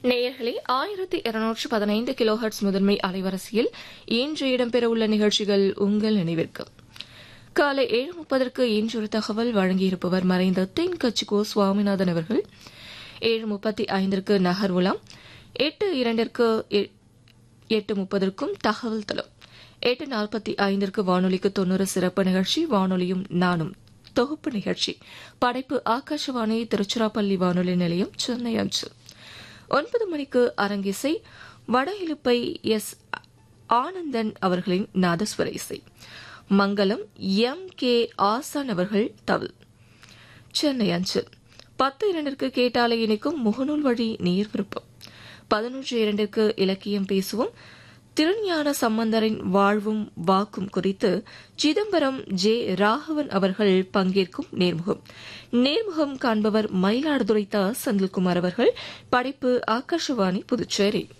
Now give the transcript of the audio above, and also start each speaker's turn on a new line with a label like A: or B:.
A: நேயர்களே ஆயிரத்தி இருநூற்று பதினைந்து கிலோஹர்ட்ஸ் முதன்மை அலைவரிசையில் இன்று இடம்பெறவுள்ள நிகழ்ச்சிகள் உங்கள் நினைவிற்கு காலை ஏழு முப்பதற்கு இன்றொரு தகவல் வழங்கியிருப்பவர் மறைந்த தென்கட்சிகோ சுவாமிநாதன் அவர்கள் ஏழு முப்பத்தி ஐந்திற்கு நகர் உலாம் எட்டு இரண்டிற்கு எ- எட்டு முப்பதற்கும் தகவல் தளம் எட்டு நாற்பத்தி ஐந்திற்கு வானொலிக்கு தொன்னூறு சிறப்பு நிகழ்ச்சி வானொலியும் நானும் தொகுப்பு நிகழ்ச்சி படைப்பு ஆகாஷவாணி திருச்சிராப்பள்ளி வானொலி நிலையம் சென்னை அஞ்சு ஒன்பது மணிக்கு அரங்கிசை வட இலுப்பை எஸ் ஆனந்தன் அவர்களின் நாதஸ்வர இசை மங்களம் எம் கே ஆசான் அவர்கள் தவில் சென்னை அஞ்சு பத்து இரண்டிற்கு கேட்டாலே இணைக்கும் முகநூல் வழி நீர் விருப்பம் பதினொன்று இரண்டிற்கு இலக்கியம் பேசுவோம் திருஞான சம்பந்தரின் வாழ்வும் வாக்கும் குறித்து சிதம்பரம் ஜே ராகவன் அவர்கள் பங்கேற்கும் நேர்முகம் நேர்முகம் காண்பவர் மயிலாடுதுறை தா செந்தில்குமார் அவர்கள் படைப்பு ஆகாஷவாணி புதுச்சேரி